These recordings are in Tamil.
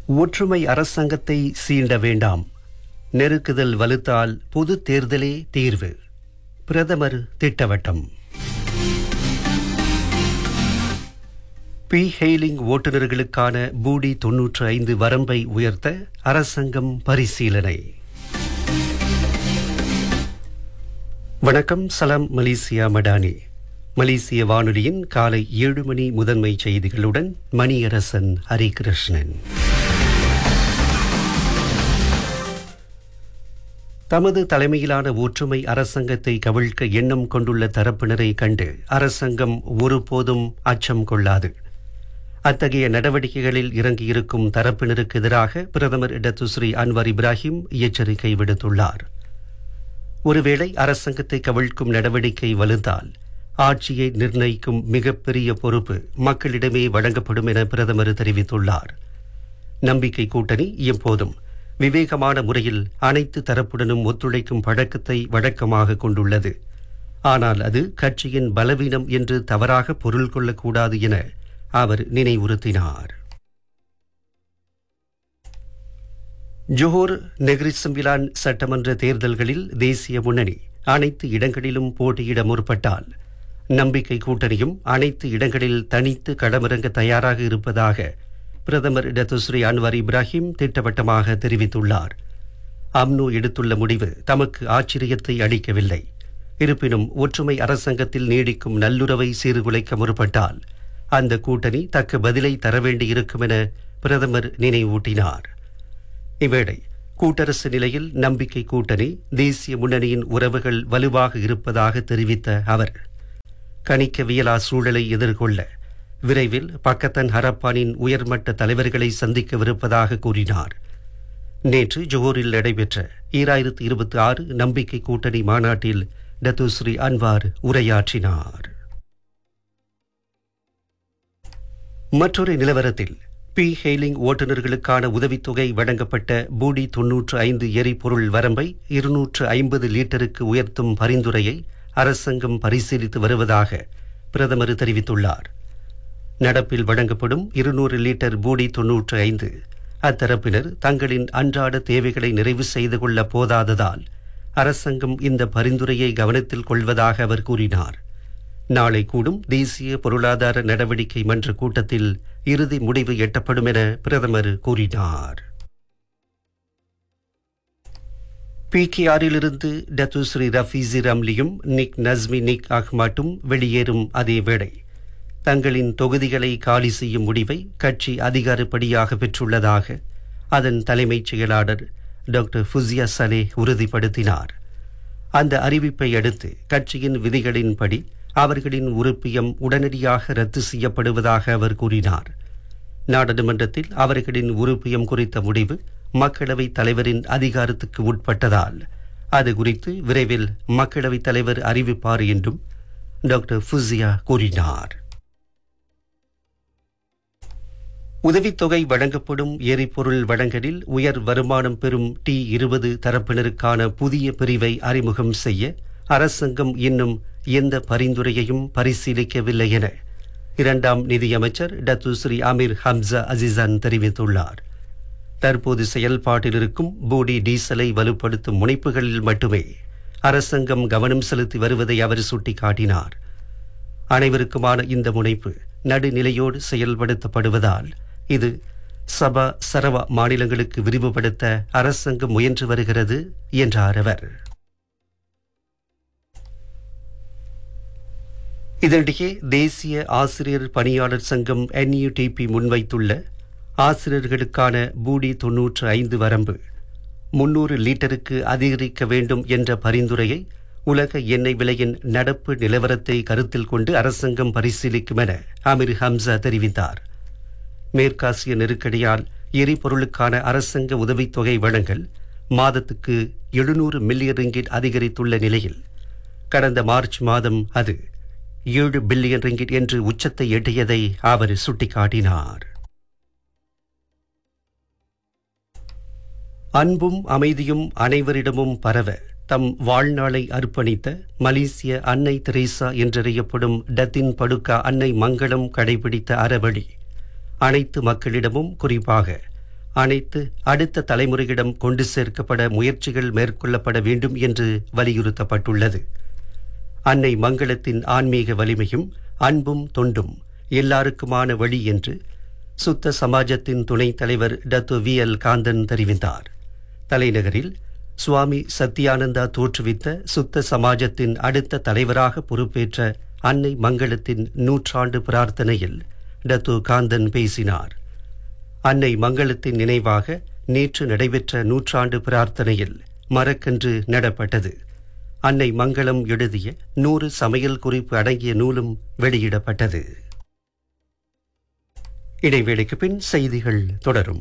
ஒற்றுமை அரசாங்கத்தை சீண்ட வேண்டாம் நெருக்குதல் வலுத்தால் பொது தேர்தலே தீர்வு பிரதமர் திட்டவட்டம் பி ஹெய்லிங் ஓட்டுநர்களுக்கான பூடி தொன்னூற்று ஐந்து வரம்பை உயர்த்த அரசாங்கம் பரிசீலனை வணக்கம் சலாம் மலேசியா மடானி மலேசிய வானொலியின் காலை ஏழு மணி முதன்மை செய்திகளுடன் மணியரசன் ஹரிகிருஷ்ணன் தமது தலைமையிலான ஒற்றுமை அரசாங்கத்தை கவிழ்க்க எண்ணம் கொண்டுள்ள தரப்பினரை கண்டு அரசாங்கம் ஒருபோதும் அச்சம் கொள்ளாது அத்தகைய நடவடிக்கைகளில் இறங்கியிருக்கும் தரப்பினருக்கு எதிராக பிரதமர் இடத்துஸ்ரீ அன்வர் இப்ராஹிம் எச்சரிக்கை விடுத்துள்ளார் ஒருவேளை அரசாங்கத்தை கவிழ்க்கும் நடவடிக்கை வலுந்தால் ஆட்சியை நிர்ணயிக்கும் மிகப்பெரிய பொறுப்பு மக்களிடமே வழங்கப்படும் என பிரதமர் தெரிவித்துள்ளார் நம்பிக்கை கூட்டணி எப்போதும் விவேகமான முறையில் அனைத்து தரப்புடனும் ஒத்துழைக்கும் பழக்கத்தை வழக்கமாக கொண்டுள்ளது ஆனால் அது கட்சியின் பலவீனம் என்று தவறாக பொருள் கொள்ளக்கூடாது என அவர் நினைவுறுத்தினார் ஜோஹர் நெக்ரிசம்பிலான் சட்டமன்ற தேர்தல்களில் தேசிய முன்னணி அனைத்து இடங்களிலும் போட்டியிட முற்பட்டால் நம்பிக்கை கூட்டணியும் அனைத்து இடங்களில் தனித்து களமிறங்க தயாராக இருப்பதாக பிரதமர் இடத்துஸ்ரீ அன்வர் இப்ராஹிம் திட்டவட்டமாக தெரிவித்துள்ளார் அம்னோ எடுத்துள்ள முடிவு தமக்கு ஆச்சரியத்தை அளிக்கவில்லை இருப்பினும் ஒற்றுமை அரசாங்கத்தில் நீடிக்கும் நல்லுறவை சீர்குலைக்க முற்பட்டால் அந்த கூட்டணி தக்க பதிலை தர வேண்டியிருக்கும் என பிரதமர் நினைவூட்டினார் இவ்வேளை கூட்டரசு நிலையில் நம்பிக்கை கூட்டணி தேசிய முன்னணியின் உறவுகள் வலுவாக இருப்பதாக தெரிவித்த அவர் கணிக்கவியலா சூழலை எதிர்கொள்ள விரைவில் பக்கத்தன் ஹரப்பானின் உயர்மட்ட தலைவர்களை சந்திக்கவிருப்பதாக கூறினார் நேற்று ஜோஹரில் நடைபெற்ற ஈராயிரத்து இருபத்தி ஆறு நம்பிக்கை கூட்டணி மாநாட்டில் டத்துஸ்ரீ அன்வார் உரையாற்றினார் மற்றொரு நிலவரத்தில் பி ஹெய்லிங் ஓட்டுநர்களுக்கான உதவித்தொகை வழங்கப்பட்ட பூடி தொன்னூற்று ஐந்து எரிபொருள் வரம்பை இருநூற்று ஐம்பது லிட்டருக்கு உயர்த்தும் பரிந்துரையை அரசாங்கம் பரிசீலித்து வருவதாக பிரதமர் தெரிவித்துள்ளார் நடப்பில் வழங்கப்படும் இருநூறு லிட்டர் பூடி தொன்னூற்று ஐந்து அத்தரப்பினர் தங்களின் அன்றாட தேவைகளை நிறைவு செய்து கொள்ள போதாததால் அரசாங்கம் இந்த பரிந்துரையை கவனத்தில் கொள்வதாக அவர் கூறினார் நாளை கூடும் தேசிய பொருளாதார நடவடிக்கை மன்ற கூட்டத்தில் இறுதி முடிவு எட்டப்படும் என பிரதமர் கூறினார் பிகேஆரிலிருந்து டத்துஸ்ரீ ரஃபீசி ரம்லியும் நிக் நஸ்மி நிக் அஹ்மாட்டும் வெளியேறும் அதே வேளை தங்களின் தொகுதிகளை காலி செய்யும் முடிவை கட்சி அதிகாரப்படியாக பெற்றுள்ளதாக அதன் தலைமைச் செயலாளர் டாக்டர் ஃபுசியா சலே உறுதிப்படுத்தினார் அந்த அறிவிப்பை அடுத்து கட்சியின் விதிகளின்படி அவர்களின் உறுப்பியம் உடனடியாக ரத்து செய்யப்படுவதாக அவர் கூறினார் நாடாளுமன்றத்தில் அவர்களின் உறுப்பியம் குறித்த முடிவு மக்களவைத் தலைவரின் அதிகாரத்துக்கு உட்பட்டதால் அது குறித்து விரைவில் மக்களவைத் தலைவர் அறிவிப்பார் என்றும் டாக்டர் ஃபுசியா கூறினார் உதவித்தொகை வழங்கப்படும் எரிபொருள் வழங்கலில் உயர் வருமானம் பெறும் டி இருபது தரப்பினருக்கான புதிய பிரிவை அறிமுகம் செய்ய அரசாங்கம் இன்னும் எந்த பரிந்துரையையும் பரிசீலிக்கவில்லை என இரண்டாம் நிதியமைச்சர் டத்துஸ்ரீ அமீர் ஹம்சா அசிசான் தெரிவித்துள்ளார் தற்போது செயல்பாட்டில் இருக்கும் போடி டீசலை வலுப்படுத்தும் முனைப்புகளில் மட்டுமே அரசாங்கம் கவனம் செலுத்தி வருவதை அவர் சுட்டிக்காட்டினார் அனைவருக்குமான இந்த முனைப்பு நடுநிலையோடு செயல்படுத்தப்படுவதால் இது சபா சரவா மாநிலங்களுக்கு விரிவுபடுத்த அரசாங்கம் முயன்று வருகிறது என்றார் அவர் இதனிடையே தேசிய ஆசிரியர் பணியாளர் சங்கம் என்யூடிபி முன்வைத்துள்ள ஆசிரியர்களுக்கான பூடி தொன்னூற்று ஐந்து வரம்பு முன்னூறு லிட்டருக்கு அதிகரிக்க வேண்டும் என்ற பரிந்துரையை உலக எண்ணெய் விலையின் நடப்பு நிலவரத்தை கருத்தில் கொண்டு அரசாங்கம் பரிசீலிக்கும் என அமீர் ஹம்சா தெரிவித்தார் மேற்காசிய நெருக்கடியால் எரிபொருளுக்கான அரசாங்க உதவித்தொகை வழங்கல் மாதத்துக்கு எழுநூறு மில்லியன் ரிங்கிட் அதிகரித்துள்ள நிலையில் கடந்த மார்ச் மாதம் அது ஏழு பில்லியன் ரிங்கிட் என்று உச்சத்தை எட்டியதை அவர் சுட்டிக்காட்டினார் அன்பும் அமைதியும் அனைவரிடமும் பரவ தம் வாழ்நாளை அர்ப்பணித்த மலேசிய அன்னை தெரேசா என்றறியப்படும் டத்தின் படுக்கா அன்னை மங்களம் கடைபிடித்த அறவழி அனைத்து மக்களிடமும் குறிப்பாக அனைத்து அடுத்த தலைமுறையிடம் கொண்டு சேர்க்கப்பட முயற்சிகள் மேற்கொள்ளப்பட வேண்டும் என்று வலியுறுத்தப்பட்டுள்ளது அன்னை மங்களத்தின் ஆன்மீக வலிமையும் அன்பும் தொண்டும் எல்லாருக்குமான வழி என்று சுத்த சமாஜத்தின் துணைத் தலைவர் டத்து வி எல் காந்தன் தெரிவித்தார் தலைநகரில் சுவாமி சத்யானந்தா தோற்றுவித்த சுத்த சமாஜத்தின் அடுத்த தலைவராக பொறுப்பேற்ற அன்னை மங்களத்தின் நூற்றாண்டு பிரார்த்தனையில் டத்து காந்தன் பேசினார் அன்னை மங்களத்தின் நினைவாக நேற்று நடைபெற்ற நூற்றாண்டு பிரார்த்தனையில் மரக்கன்று நடப்பட்டது அன்னை மங்களம் எழுதிய நூறு சமையல் குறிப்பு அடங்கிய நூலும் வெளியிடப்பட்டது இடைவேளைக்கு பின் செய்திகள் தொடரும்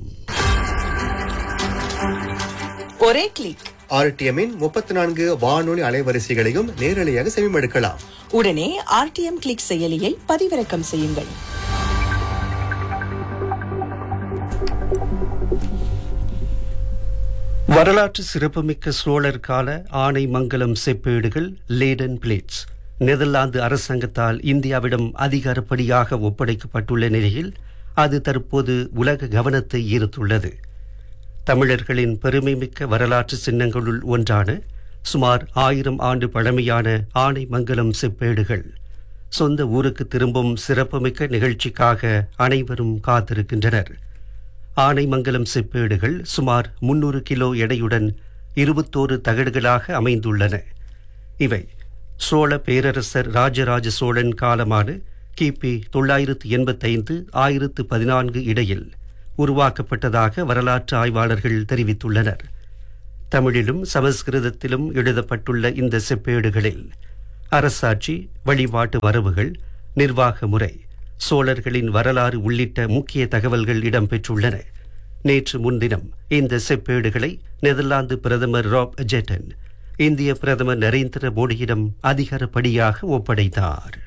ஒரே கிளிக் ஆர்டிஎம்மின் முப்பத்தி நான்கு வானொலி அலைவரிசைகளையும் நேரலையாக செவிமடுக்கலாம் உடனே ஆர்டிஎம் கிளிக் செயலியை பதிவிறக்கம் செய்யுங்கள் வரலாற்று சிறப்புமிக்க சோழர் கால ஆனைமங்கலம் செப்பேடுகள் லேடன் பிளேட்ஸ் நெதர்லாந்து அரசாங்கத்தால் இந்தியாவிடம் அதிகாரப்படியாக ஒப்படைக்கப்பட்டுள்ள நிலையில் அது தற்போது உலக கவனத்தை ஈர்த்துள்ளது தமிழர்களின் பெருமைமிக்க வரலாற்று சின்னங்களுள் ஒன்றான சுமார் ஆயிரம் ஆண்டு பழமையான ஆனைமங்கலம் செப்பேடுகள் சொந்த ஊருக்கு திரும்பும் சிறப்புமிக்க நிகழ்ச்சிக்காக அனைவரும் காத்திருக்கின்றனர் ஆனைமங்கலம் செப்பேடுகள் சுமார் முன்னூறு கிலோ எடையுடன் இருபத்தோரு தகடுகளாக அமைந்துள்ளன இவை சோழ பேரரசர் ராஜராஜ சோழன் காலமான கிபி தொள்ளாயிரத்து எண்பத்தைந்து ஆயிரத்து பதினான்கு இடையில் உருவாக்கப்பட்டதாக வரலாற்று ஆய்வாளர்கள் தெரிவித்துள்ளனர் தமிழிலும் சமஸ்கிருதத்திலும் எழுதப்பட்டுள்ள இந்த செப்பேடுகளில் அரசாட்சி வழிபாட்டு வரவுகள் நிர்வாக முறை சோழர்களின் வரலாறு உள்ளிட்ட முக்கிய தகவல்கள் இடம்பெற்றுள்ளன நேற்று முன்தினம் இந்த செப்பேடுகளை நெதர்லாந்து பிரதமர் ராப் ஜெட்டன் இந்திய பிரதமர் நரேந்திர மோடியிடம் அதிகாரப்படியாக ஒப்படைத்தார்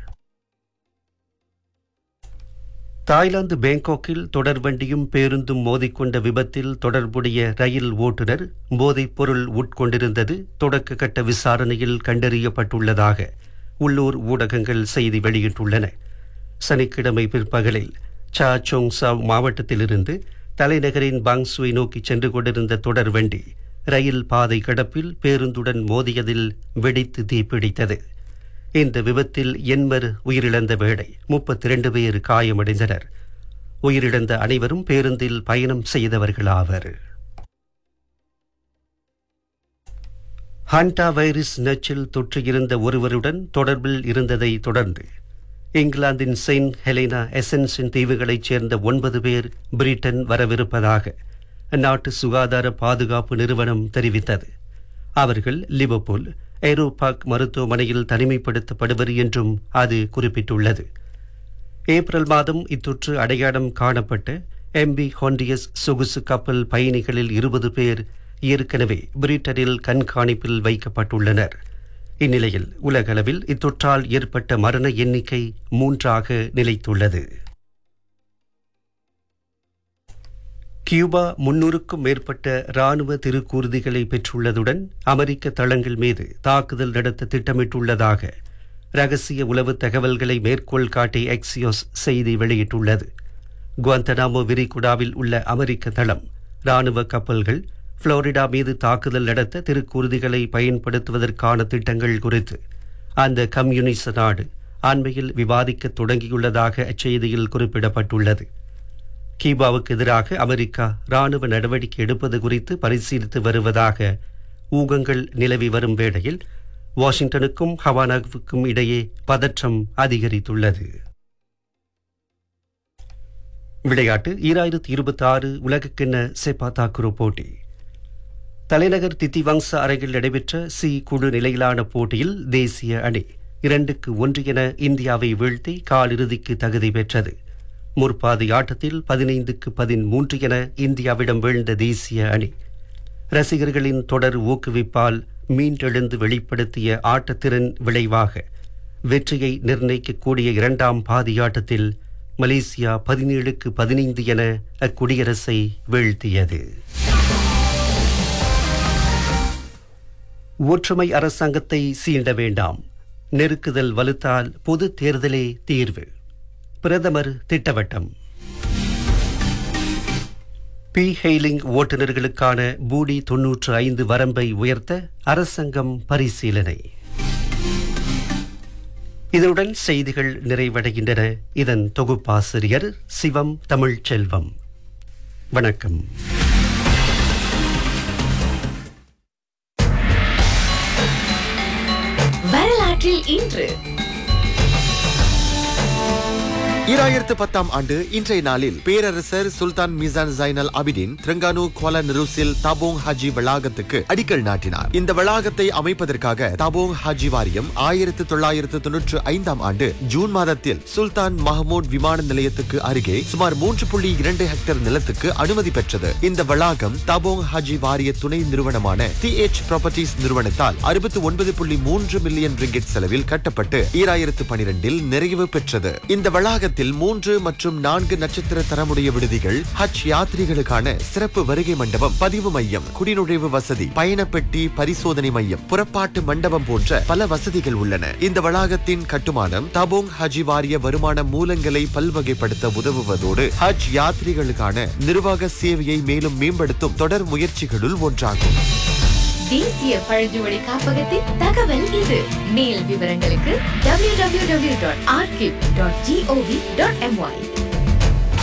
தாய்லாந்து பேங்காக்கில் தொடர்வண்டியும் பேருந்தும் மோதிக்கொண்ட விபத்தில் தொடர்புடைய ரயில் ஓட்டுநர் போதைப் பொருள் உட்கொண்டிருந்தது தொடக்க கட்ட விசாரணையில் கண்டறியப்பட்டுள்ளதாக உள்ளூர் ஊடகங்கள் செய்தி வெளியிட்டுள்ளன சனிக்கிழமை பிற்பகலில் சா சோங் சாவ் மாவட்டத்திலிருந்து தலைநகரின் பாங்சுவை நோக்கி சென்று கொண்டிருந்த தொடர்வண்டி ரயில் பாதை கடப்பில் பேருந்துடன் மோதியதில் வெடித்து தீப்பிடித்தது இந்த விபத்தில் எண்வர் உயிரிழந்த வேளை முப்பத்தி இரண்டு பேர் காயமடைந்தனர் உயிரிழந்த அனைவரும் பேருந்தில் பயணம் செய்தவர்களாவர் ஹண்டா வைரஸ் நச்சில் தொற்றியிருந்த ஒருவருடன் தொடர்பில் இருந்ததை தொடர்ந்து இங்கிலாந்தின் செயின்ட் ஹெலேனா எசன்ஸின் தீவுகளைச் சேர்ந்த ஒன்பது பேர் பிரிட்டன் வரவிருப்பதாக அந்நாட்டு சுகாதார பாதுகாப்பு நிறுவனம் தெரிவித்தது அவர்கள் லிவர்பூல் ஏரோபாக் மருத்துவமனையில் தனிமைப்படுத்தப்படுவர் என்றும் அது குறிப்பிட்டுள்ளது ஏப்ரல் மாதம் இத்தொற்று அடையாளம் காணப்பட்ட எம்பி ஹாண்டியஸ் சொகுசு கப்பல் பயணிகளில் இருபது பேர் ஏற்கனவே பிரிட்டனில் கண்காணிப்பில் வைக்கப்பட்டுள்ளனர் இந்நிலையில் உலகளவில் இத்தொற்றால் ஏற்பட்ட மரண எண்ணிக்கை மூன்றாக நிலைத்துள்ளது கியூபா முன்னூறுக்கும் மேற்பட்ட ராணுவ திருக்கூறுதிகளை பெற்றுள்ளதுடன் அமெரிக்க தளங்கள் மீது தாக்குதல் நடத்த திட்டமிட்டுள்ளதாக ரகசிய உளவு தகவல்களை மேற்கோள் காட்டி எக்ஸியோஸ் செய்தி வெளியிட்டுள்ளது குவந்தனாமோ விரிகுடாவில் உள்ள அமெரிக்க தளம் ராணுவ கப்பல்கள் புளோரிடா மீது தாக்குதல் நடத்த திருக்கூறுதிகளை பயன்படுத்துவதற்கான திட்டங்கள் குறித்து அந்த கம்யூனிச நாடு அண்மையில் விவாதிக்க தொடங்கியுள்ளதாக அச்செய்தியில் குறிப்பிடப்பட்டுள்ளது கீபாவுக்கு எதிராக அமெரிக்கா ராணுவ நடவடிக்கை எடுப்பது குறித்து பரிசீலித்து வருவதாக ஊகங்கள் நிலவி வரும் வேளையில் வாஷிங்டனுக்கும் ஹவானாவுக்கும் இடையே பதற்றம் அதிகரித்துள்ளது விளையாட்டு ஈராயிரத்தி இருபத்தி ஆறு உலகக்கிண்ண செப்பா தாக்குரு போட்டி தலைநகர் தித்திவங்ச அரங்கில் நடைபெற்ற சி குழு நிலையிலான போட்டியில் தேசிய அணி இரண்டுக்கு ஒன்று என இந்தியாவை வீழ்த்தி காலிறுதிக்கு தகுதி பெற்றது முற்பாதி ஆட்டத்தில் பதினைந்துக்கு பதிமூன்று என இந்தியாவிடம் வீழ்ந்த தேசிய அணி ரசிகர்களின் தொடர் ஊக்குவிப்பால் மீண்டெழுந்து வெளிப்படுத்திய ஆட்டத்திறன் விளைவாக வெற்றியை நிர்ணயிக்கக்கூடிய இரண்டாம் பாதியாட்டத்தில் மலேசியா பதினேழுக்கு பதினைந்து என அக்குடியரசை வீழ்த்தியது ஒற்றுமை அரசாங்கத்தை சீண்ட வேண்டாம் நெருக்குதல் வலுத்தால் பொது தேர்தலே தீர்வு பிரதமர் திட்டவட்டம் பி ஹெய்லிங் ஓட்டுநர்களுக்கான பூடி தொன்னூற்று ஐந்து வரம்பை உயர்த்த அரசாங்கம் பரிசீலனை இதனுடன் செய்திகள் நிறைவடைகின்றன இதன் தொகுப்பாசிரியர் சிவம் தமிழ்ச்செல்வம் வணக்கம் வரலாற்றில் இன்று ஈராயிரத்து பத்தாம் ஆண்டு இன்றைய நாளில் பேரரசர் Sultan Mizan Zainal Abidin Terengganu Kuala நெருசில் தாபோங் ஹாஜி வளாகத்துக்கு அடிக்கல் நாட்டினார் இந்த வளாகத்தை அமைப்பதற்காக தாபோங் ஹாஜி வாரியம் ஆயிரத்து தொள்ளாயிரத்து தொன்னூற்று ஐந்தாம் ஆண்டு ஜூன் மாதத்தில் சுல்தான் மஹமூட் விமான நிலையத்துக்கு அருகே சுமார் மூன்று புள்ளி இரண்டு ஹெக்டேர் நிலத்துக்கு அனுமதி பெற்றது இந்த வளாகம் தாபோங் ஹாஜி வாரிய துணை நிறுவனமான டி எச் ப்ராப்பர்ட்டிஸ் நிறுவனத்தால் அறுபத்தி ஒன்பது புள்ளி மூன்று மில்லியன் ரிங்கெட் செலவில் கட்டப்பட்டு ஈராயிரத்து பனிரெண்டில் நிறைவு பெற்றது இந்த வளாகத்தில் மூன்று மற்றும் நான்கு நட்சத்திர தரமுடைய விடுதிகள் ஹஜ் யாத்ரிகளுக்கான சிறப்பு வருகை மண்டபம் பதிவு மையம் குடிநுழைவு வசதி பயணப்பெட்டி பரிசோதனை மையம் புறப்பாட்டு மண்டபம் போன்ற பல வசதிகள் உள்ளன இந்த வளாகத்தின் கட்டுமானம் தபோங் ஹஜி வாரிய வருமான மூலங்களை பல்வகைப்படுத்த உதவுவதோடு ஹஜ் யாத்ரிகளுக்கான நிர்வாக சேவையை மேலும் மேம்படுத்தும் தொடர் முயற்சிகளுள் ஒன்றாகும் தேசிய பழங்குடி காப்பகத்தின் தகவல் இது மேல் விவரங்களுக்கு www.archive.gov.my